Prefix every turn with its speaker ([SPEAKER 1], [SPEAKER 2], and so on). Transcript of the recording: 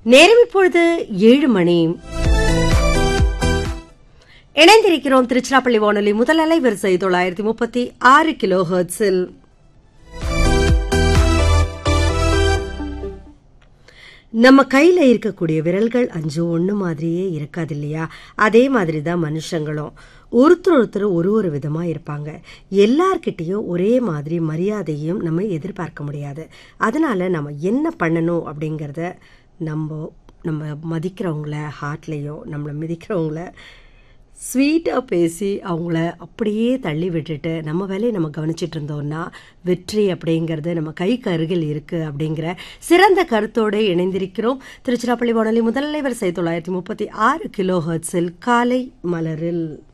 [SPEAKER 1] நேரம் இப்பொழுது ஏழு மணி இணைந்திருக்கிறோம் திருச்சிராப்பள்ளி வானொலி முதல் அலைவரிசை தொள்ளாயிரத்தி முப்பத்தி ஆறு கிலோ ஹெர்ட்ஸில் நம்ம கையில இருக்கக்கூடிய விரல்கள் அஞ்சு ஒண்ணு மாதிரியே இருக்காது இல்லையா அதே மாதிரி தான் மனுஷங்களும் ஒருத்தர் ஒருத்தர் ஒரு ஒரு விதமா இருப்பாங்க எல்லார்கிட்டயும் ஒரே மாதிரி மரியாதையும் நம்ம எதிர்பார்க்க முடியாது அதனால நம்ம என்ன பண்ணணும் அப்படிங்கிறத நம்ம நம்ம மதிக்கிறவங்கள ஹார்ட்லேயோ நம்மளை மிதிக்கிறவங்கள ஸ்வீட்டாக பேசி அவங்கள அப்படியே தள்ளி விட்டுட்டு நம்ம வேலையை நம்ம கவனிச்சிட்டு இருந்தோம்னா வெற்றி அப்படிங்கிறது நம்ம கைக்கு அருகில் இருக்குது அப்படிங்கிற சிறந்த கருத்தோடு இணைந்திருக்கிறோம் திருச்சிராப்பள்ளி வானொலி முதல்லை வரிசை தொள்ளாயிரத்தி முப்பத்தி ஆறு கிலோ ஹர்ட்ஸில் காலை மலரில்